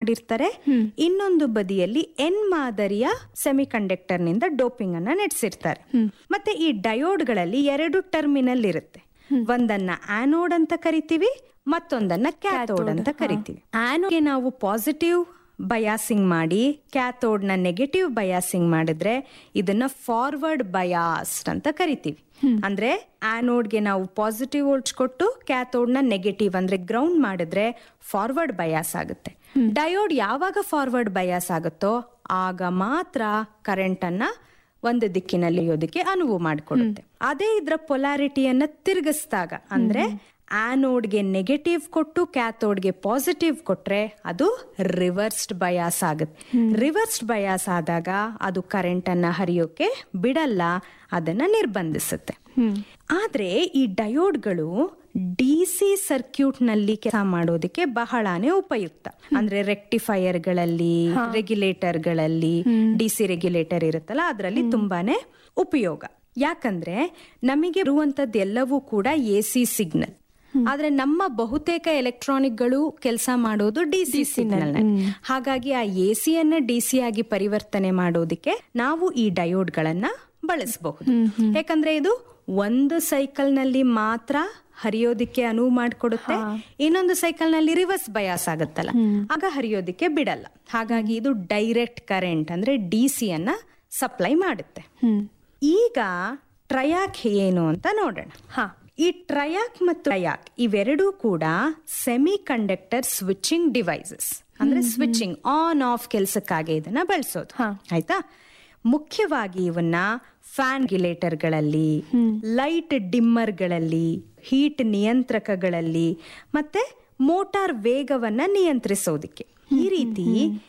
ಮಾಡಿರ್ತಾರೆ ಇನ್ನೊಂದು ಬದಿಯಲ್ಲಿ ಎನ್ ಮಾದರಿಯ ಸೆಮಿಕಂಡಕ್ಟರ್ ನಿಂದ ಡೋಪಿಂಗ್ ಅನ್ನ ನಡೆಸಿರ್ತಾರೆ ಮತ್ತೆ ಈ ಡಯೋಡ್ಗಳಲ್ಲಿ ಎರಡು ಟರ್ಮಿನಲ್ ಇರುತ್ತೆ ಒಂದನ್ನ ಆನೋಡ್ ಅಂತ ಕರಿತೀವಿ ಮತ್ತೊಂದನ್ನ ಕ್ಯಾಥೋಡ್ ಅಂತ ಕರಿತೀವಿ ಆನೋಡ್ಗೆ ನಾವು ಪಾಸಿಟಿವ್ ಬಯಾಸಿಂಗ್ ಮಾಡಿ ಕ್ಯಾಥೋಡ್ ನ ನೆಗೆಟಿವ್ ಬಯಾಸಿಂಗ್ ಮಾಡಿದ್ರೆ ಇದನ್ನ ಫಾರ್ವರ್ಡ್ ಬಯಾಸ್ಡ್ ಅಂತ ಕರಿತೀವಿ ಅಂದ್ರೆ ಆನೋಡ್ಗೆ ನಾವು ಪಾಸಿಟಿವ್ ವೋಲ್ಟ್ಸ್ ಕೊಟ್ಟು ಕ್ಯಾಥೋಡ್ ನ ನೆಗೆಟಿವ್ ಅಂದ್ರೆ ಗ್ರೌಂಡ್ ಮಾಡಿದ್ರೆ ಫಾರ್ವರ್ಡ್ ಬಯಾಸ್ ಆಗುತ್ತೆ ಡಯೋಡ್ ಯಾವಾಗ ಫಾರ್ವರ್ಡ್ ಬಯಾಸ್ ಆಗುತ್ತೋ ಆಗ ಮಾತ್ರ ಕರೆಂಟ್ ಅನ್ನ ಒಂದು ದಿಕ್ಕಿನಲ್ಲಿ ಒಯ್ಯೋದಕ್ಕೆ ಅನುವು ಮಾಡಿಕೊಡುತ್ತೆ ಅದೇ ಇದ್ರ ಪೊಲಾರಿಟಿಯನ್ನ ತಿರುಗಿಸಿದಾಗ ಅಂದ್ರೆ ಆನೋಡ್ಗೆ ನೆಗೆಟಿವ್ ಕೊಟ್ಟು ಕ್ಯಾಥೋಡ್ಗೆ ಪಾಸಿಟಿವ್ ಕೊಟ್ರೆ ಅದು ರಿವರ್ಸ್ಡ್ ಬಯಾಸ್ ಆಗುತ್ತೆ ರಿವರ್ಸ್ಡ್ ಬಯಾಸ್ ಆದಾಗ ಅದು ಕರೆಂಟ್ ಅನ್ನ ಹರಿಯೋಕೆ ಬಿಡಲ್ಲ ಅದನ್ನ ನಿರ್ಬಂಧಿಸುತ್ತೆ ಆದ್ರೆ ಈ ಡಯೋಡ್ಗಳು ಡಿ ಸಿ ಸರ್ಕ್ಯೂಟ್ ನಲ್ಲಿ ಕೆಲಸ ಮಾಡೋದಕ್ಕೆ ಬಹಳಾನೇ ಉಪಯುಕ್ತ ಅಂದ್ರೆ ರೆಕ್ಟಿಫೈಯರ್ಗಳಲ್ಲಿ ರೆಗ್ಯುಲೇಟರ್ಗಳಲ್ಲಿ ಡಿ ಸಿ ರೆಗ್ಯುಲೇಟರ್ ಇರುತ್ತಲ್ಲ ಅದರಲ್ಲಿ ತುಂಬಾನೇ ಉಪಯೋಗ ಯಾಕಂದ್ರೆ ನಮಗೆ ಇರುವಂತದ್ದು ಎಲ್ಲವೂ ಕೂಡ ಎ ಸಿ ಸಿಗ್ನಲ್ ಆದ್ರೆ ನಮ್ಮ ಬಹುತೇಕ ಎಲೆಕ್ಟ್ರಾನಿಕ್ಗಳು ಕೆಲಸ ಮಾಡೋದು ಡಿ ಸಿ ಸಿಗ್ನಲ್ ಹಾಗಾಗಿ ಆ ಎ ಸಿಯನ್ನ ಡಿ ಸಿ ಆಗಿ ಪರಿವರ್ತನೆ ಮಾಡೋದಕ್ಕೆ ನಾವು ಈ ಡಯೋಡ್ಗಳನ್ನ ಬಳಸಬಹುದು ಯಾಕಂದ್ರೆ ಇದು ಒಂದು ಸೈಕಲ್ ನಲ್ಲಿ ಮಾತ್ರ ಹರಿಯೋದಿಕ್ಕೆ ಅನುವು ಮಾಡಿಕೊಡುತ್ತೆ ಇನ್ನೊಂದು ಸೈಕಲ್ ನಲ್ಲಿ ರಿವರ್ಸ್ ಬಯಾಸ್ ಆಗುತ್ತಲ್ಲ ಆಗ ಹರಿಯೋದಿಕ್ಕೆ ಬಿಡಲ್ಲ ಹಾಗಾಗಿ ಇದು ಡೈರೆಕ್ಟ್ ಕರೆಂಟ್ ಅಂದ್ರೆ ಡಿ ಸಿ ಅನ್ನ ಸಪ್ಲೈ ಮಾಡುತ್ತೆ ಈಗ ಟ್ರಯಾಕ್ ಏನು ಅಂತ ನೋಡೋಣ ಹಾ ಈ ಟ್ರಯಾಕ್ ಮತ್ತು ಟ್ರಯಾಕ್ ಇವೆರಡೂ ಕೂಡ ಸೆಮಿ ಕಂಡಕ್ಟರ್ ಸ್ವಿಚಿಂಗ್ ಡಿವೈಸಸ್ ಅಂದ್ರೆ ಸ್ವಿಚಿಂಗ್ ಆನ್ ಆಫ್ ಕೆಲಸಕ್ಕಾಗಿ ಇದನ್ನ ಬಳಸೋದು ಆಯ್ತಾ ಮುಖ್ಯವಾಗಿ ಇವನ್ನ ಫ್ಯಾನ್ ಗಿಲೇಟರ್ಗಳಲ್ಲಿ ಲೈಟ್ ಡಿಮ್ಮರ್ಗಳಲ್ಲಿ ಹೀಟ್ ನಿಯಂತ್ರಕಗಳಲ್ಲಿ ಮತ್ತೆ ಮೋಟಾರ್ ವೇಗವನ್ನ ನಿಯಂತ್ರಿಸೋದಿಕ್ಕೆ ಈ ರೀತಿ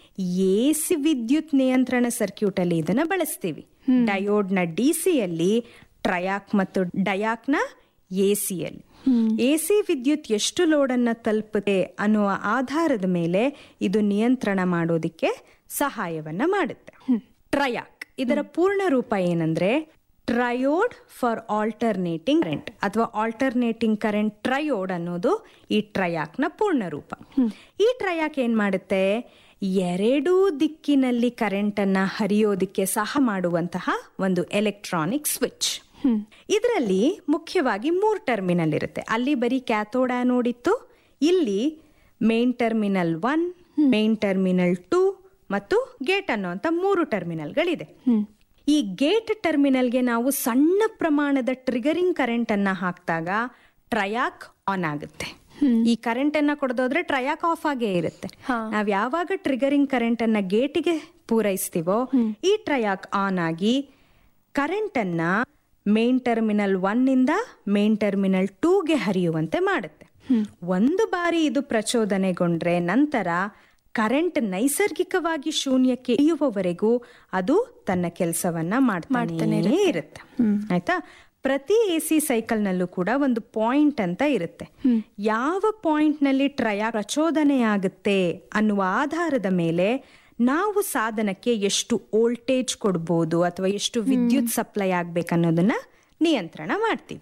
ಎಸಿ ವಿದ್ಯುತ್ ನಿಯಂತ್ರಣ ಸರ್ಕ್ಯೂಟ್ ಅಲ್ಲಿ ಇದನ್ನ ಬಳಸ್ತೀವಿ ಡಯೋಡ್ ನ ಡಿಸಿಯಲ್ಲಿ ಟ್ರಯಾಕ್ ಮತ್ತು ಡಯಾಕ್ ನ ಎಸಿಯಲ್ಲಿ ಎಸಿ ವಿದ್ಯುತ್ ಎಷ್ಟು ಲೋಡನ್ನ ತಲುಪುತ್ತೆ ಅನ್ನುವ ಆಧಾರದ ಮೇಲೆ ಇದು ನಿಯಂತ್ರಣ ಮಾಡೋದಿಕ್ಕೆ ಸಹಾಯವನ್ನ ಮಾಡುತ್ತೆ ಟ್ರಯಾಕ್ ಇದರ ಪೂರ್ಣ ರೂಪ ಏನಂದ್ರೆ ಟ್ರಯೋಡ್ ಫಾರ್ ಆಲ್ಟರ್ನೇಟಿಂಗ್ ಕರೆಂಟ್ ಅಥವಾ ಆಲ್ಟರ್ನೇಟಿಂಗ್ ಕರೆಂಟ್ ಟ್ರಯೋಡ್ ಅನ್ನೋದು ಈ ಟ್ರಯಾಕ್ ನ ಪೂರ್ಣ ರೂಪ ಈ ಟ್ರಯಾಕ್ ಏನ್ ಮಾಡುತ್ತೆ ಎರಡೂ ದಿಕ್ಕಿನಲ್ಲಿ ಕರೆಂಟ್ ಅನ್ನ ಹರಿಯೋದಿಕ್ಕೆ ಸಹ ಮಾಡುವಂತಹ ಒಂದು ಎಲೆಕ್ಟ್ರಾನಿಕ್ ಸ್ವಿಚ್ ಇದರಲ್ಲಿ ಮುಖ್ಯವಾಗಿ ಮೂರ್ ಟರ್ಮಿನಲ್ ಇರುತ್ತೆ ಅಲ್ಲಿ ಬರೀ ಕ್ಯಾಥೋಡ್ ಆನೋಡ್ ಇತ್ತು ಇಲ್ಲಿ main terminal one main terminal two ಮತ್ತು ಗೇಟ್ ಅನ್ನುವಂತ ಮೂರು ಟರ್ಮಿನಲ್ಗಳಿದೆ ಈ ಗೇಟ್ ಟರ್ಮಿನಲ್ಗೆ ನಾವು ಸಣ್ಣ ಪ್ರಮಾಣದ ಟ್ರಿಗರಿಂಗ್ ಕರೆಂಟ್ ಅನ್ನ ಹಾಕಿದಾಗ ಟ್ರಯಾಕ್ ಆನ್ ಆಗುತ್ತೆ ಈ ಕರೆಂಟ್ ಅನ್ನ ಕೊಡದೋದ್ರೆ ಟ್ರಯಾಕ್ ಆಫ್ ಆಗೇ ಇರುತ್ತೆ ನಾವ್ ಯಾವಾಗ ಟ್ರಿಗರಿಂಗ್ ಕರೆಂಟ್ ಅನ್ನ ಗೇಟಿಗೆ ಪೂರೈಸ್ತೀವೋ ಈ ಟ್ರಯಾಕ್ ಆನ್ ಆಗಿ ಕರೆಂಟ್ ಅನ್ನ ಮೇನ್ ಟರ್ಮಿನಲ್ ಒನ್ ಇಂದ ಮೇನ್ ಟರ್ಮಿನಲ್ ಟೂಗೆ ಹರಿಯುವಂತೆ ಮಾಡುತ್ತೆ ಒಂದು ಬಾರಿ ಇದು ಪ್ರಚೋದನೆಗೊಂಡ್ರೆ ನಂತರ ಕರೆಂಟ್ ನೈಸರ್ಗಿಕವಾಗಿ ಶೂನ್ಯಕ್ಕೆ ಇಳಿಯುವವರೆಗೂ ಅದು ತನ್ನ ಕೆಲಸವನ್ನ ಮಾಡ್ತಾನೆ ಇರುತ್ತೆ ಆಯ್ತಾ ಪ್ರತಿ ಎ ಸಿ ಸೈಕಲ್ ನಲ್ಲೂ ಕೂಡ ಒಂದು ಪಾಯಿಂಟ್ ಅಂತ ಇರುತ್ತೆ ಯಾವ ಪಾಯಿಂಟ್ ನಲ್ಲಿ ಟ್ರಯ ಪ್ರಚೋದನೆ ಆಗುತ್ತೆ ಅನ್ನುವ ಆಧಾರದ ಮೇಲೆ ನಾವು ಸಾಧನಕ್ಕೆ ಎಷ್ಟು ವೋಲ್ಟೇಜ್ ಕೊಡ್ಬೋದು ಅಥವಾ ಎಷ್ಟು ವಿದ್ಯುತ್ ಸಪ್ಲೈ ಆಗ್ಬೇಕನ್ನೋದನ್ನ ನಿಯಂತ್ರಣ ಮಾಡ್ತೀವಿ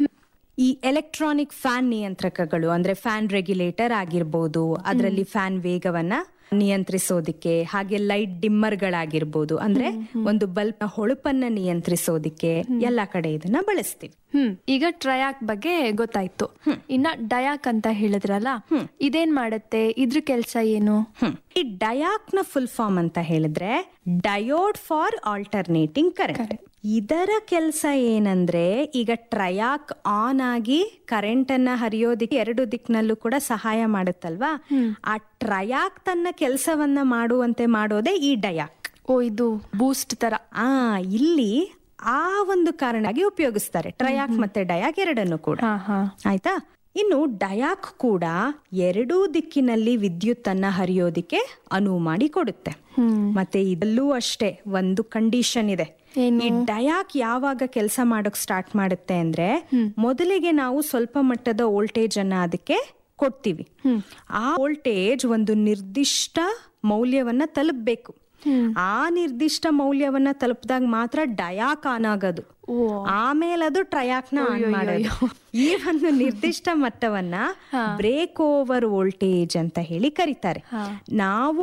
ಈ ಎಲೆಕ್ಟ್ರಾನಿಕ್ ಫ್ಯಾನ್ ನಿಯಂತ್ರಕಗಳು ಅಂದ್ರೆ ಫ್ಯಾನ್ ರೆಗ್ಯುಲೇಟರ್ ಆಗಿರ್ಬೋದು ಅದರಲ್ಲಿ ಫ್ಯಾನ್ ವೇಗವನ್ನ ನಿಯಂತ್ರಿಸೋದಿಕ್ಕೆ ಹಾಗೆ ಲೈಟ್ ಡಿಮ್ಮರ್ಗಳಾಗಿರ್ಬೋದು ಅಂದ್ರೆ ಒಂದು ಬಲ್ಬ್ ನ ಹೊಳಪನ್ನ ನಿಯಂತ್ರಿಸೋದಿಕ್ಕೆ ಎಲ್ಲಾ ಕಡೆ ಇದನ್ನ ಬಳಸ್ತೀವಿ ಹ್ಮ್ ಈಗ ಟ್ರಯಾಕ್ ಬಗ್ಗೆ ಗೊತ್ತಾಯ್ತು ಇನ್ನ ಡಯಾಕ್ ಅಂತ ಹೇಳಿದ್ರಲ್ಲ ಇದೇನ್ ಮಾಡತ್ತೆ ಇದ್ರ ಕೆಲ್ಸ ಏನು ಈ ಡಯಾಕ್ ನ ಫುಲ್ ಫಾರ್ಮ್ ಅಂತ ಹೇಳಿದ್ರೆ ಡಯೋಡ್ ಫಾರ್ ಆಲ್ಟರ್ನೇಟಿಂಗ್ ಕರೆಂಟ್ ಇದರ ಕೆಲಸ ಏನಂದ್ರೆ ಈಗ ಟ್ರಯಾಕ್ ಆನ್ ಆಗಿ ಕರೆಂಟ್ ಅನ್ನ ಹರಿಯೋದಿಕ್ಕೆ ಎರಡು ದಿಕ್ನಲ್ಲೂ ಕೂಡ ಸಹಾಯ ಮಾಡುತ್ತಲ್ವಾ ಆ ಟ್ರಯಾಕ್ ತನ್ನ ಕೆಲಸವನ್ನ ಮಾಡುವಂತೆ ಮಾಡೋದೇ ಈ ಡಯಾಕ್ ಓ ಇದು ಬೂಸ್ಟ್ ತರ ಆ ಇಲ್ಲಿ ಆ ಒಂದು ಕಾರಣವಾಗಿ ಉಪಯೋಗಿಸ್ತಾರೆ ಟ್ರಯಾಕ್ ಮತ್ತೆ ಡಯಾಕ್ ಎರಡನ್ನು ಕೂಡ ಹಾ ಹಾ ಆಯ್ತಾ ಇನ್ನು ಡಯಾಕ್ ಕೂಡ ಎರಡೂ ದಿಕ್ಕಿನಲ್ಲಿ ವಿದ್ಯುತ್ ಅನ್ನ ಹರಿಯೋದಿಕ್ಕೆ ಅನುವು ಮಾಡಿ ಕೊಡುತ್ತೆ ಮತ್ತೆ ಇದಲ್ಲೂ ಅಷ್ಟೇ ಒಂದು ಕಂಡೀಷನ್ ಇದೆ ಈ ಡಯಾಕ್ ಯಾವಾಗ ಕೆಲಸ ಮಾಡೋಕ್ ಸ್ಟಾರ್ಟ್ ಮಾಡುತ್ತೆ ಅಂದ್ರೆ ಮೊದಲಿಗೆ ನಾವು ಸ್ವಲ್ಪ ಮಟ್ಟದ ವೋಲ್ಟೇಜ್ ಅನ್ನ ಅದಕ್ಕೆ ಕೊಡ್ತೀವಿ ಆ ವೋಲ್ಟೇಜ್ ಒಂದು ನಿರ್ದಿಷ್ಟ ಮೌಲ್ಯವನ್ನ ತಲುಪಬೇಕು ಆ ನಿರ್ದಿಷ್ಟ ಮೌಲ್ಯವನ್ನ ತಲುಪಿದಾಗ ಮಾತ್ರ ಡಯಾಕ್ ಆನ್ ಆಗೋದು ಆಮೇಲೆ ಅದು ಟ್ರಯಾಕ್ ನ ಆನ್ ಮಾಡೋದು ಈ ಒಂದು ನಿರ್ದಿಷ್ಟ ಮಟ್ಟವನ್ನ ಬ್ರೇಕ್ ಓವರ್ ವೋಲ್ಟೇಜ್ ಅಂತ ಹೇಳಿ ಕರೀತಾರೆ ನಾವು